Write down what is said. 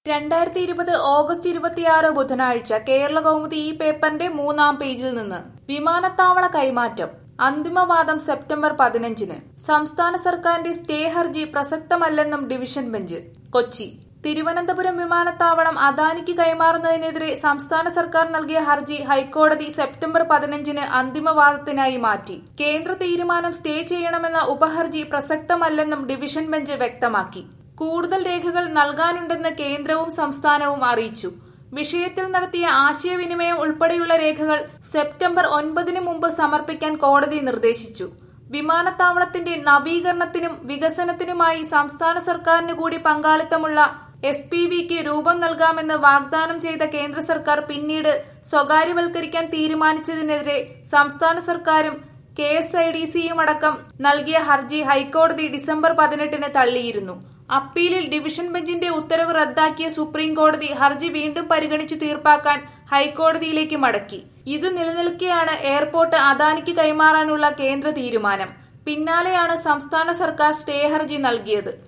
രണ്ടായിരത്തി ഇരുപത് ഓഗസ്റ്റ് ഇരുപത്തിയാറ് ബുധനാഴ്ച കേരള കൗമുദി ഈ പേപ്പറിന്റെ മൂന്നാം പേജിൽ നിന്ന് വിമാനത്താവള കൈമാറ്റം അന്തിമവാദം സെപ്റ്റംബർ പതിനഞ്ചിന് സംസ്ഥാന സർക്കാരിന്റെ സ്റ്റേ ഹർജി പ്രസക്തമല്ലെന്നും ഡിവിഷൻ ബെഞ്ച് കൊച്ചി തിരുവനന്തപുരം വിമാനത്താവളം അദാനിക്ക് കൈമാറുന്നതിനെതിരെ സംസ്ഥാന സർക്കാർ നൽകിയ ഹർജി ഹൈക്കോടതി സെപ്റ്റംബർ പതിനഞ്ചിന് അന്തിമവാദത്തിനായി മാറ്റി കേന്ദ്ര തീരുമാനം സ്റ്റേ ചെയ്യണമെന്ന ഉപഹർജി പ്രസക്തമല്ലെന്നും ഡിവിഷൻ ബെഞ്ച് വ്യക്തമാക്കി കൂടുതൽ രേഖകൾ നൽകാനുണ്ടെന്ന് കേന്ദ്രവും സംസ്ഥാനവും അറിയിച്ചു വിഷയത്തിൽ നടത്തിയ ആശയവിനിമയം ഉൾപ്പെടെയുള്ള രേഖകൾ സെപ്റ്റംബർ ഒൻപതിന് മുമ്പ് സമർപ്പിക്കാൻ കോടതി നിർദ്ദേശിച്ചു വിമാനത്താവളത്തിന്റെ നവീകരണത്തിനും വികസനത്തിനുമായി സംസ്ഥാന സർക്കാരിന് കൂടി പങ്കാളിത്തമുള്ള എസ് പി വിക്ക് രൂപം നൽകാമെന്ന് വാഗ്ദാനം ചെയ്ത കേന്ദ്ര സർക്കാർ പിന്നീട് സ്വകാര്യവൽക്കരിക്കാൻ തീരുമാനിച്ചതിനെതിരെ സംസ്ഥാന സർക്കാരും കെ എസ് ഐ ഡി സിയും അടക്കം നൽകിയ ഹർജി ഹൈക്കോടതി ഡിസംബർ പതിനെട്ടിന് തള്ളിയിരുന്നു അപ്പീലിൽ ഡിവിഷൻ ബെഞ്ചിന്റെ ഉത്തരവ് റദ്ദാക്കിയ സുപ്രീം കോടതി ഹർജി വീണ്ടും പരിഗണിച്ച് തീർപ്പാക്കാൻ ഹൈക്കോടതിയിലേക്ക് മടക്കി ഇത് നിലനിൽക്കെയാണ് എയർപോർട്ട് അദാനിക്ക് കൈമാറാനുള്ള കേന്ദ്ര തീരുമാനം പിന്നാലെയാണ് സംസ്ഥാന സർക്കാർ സ്റ്റേ ഹർജി നൽകിയത്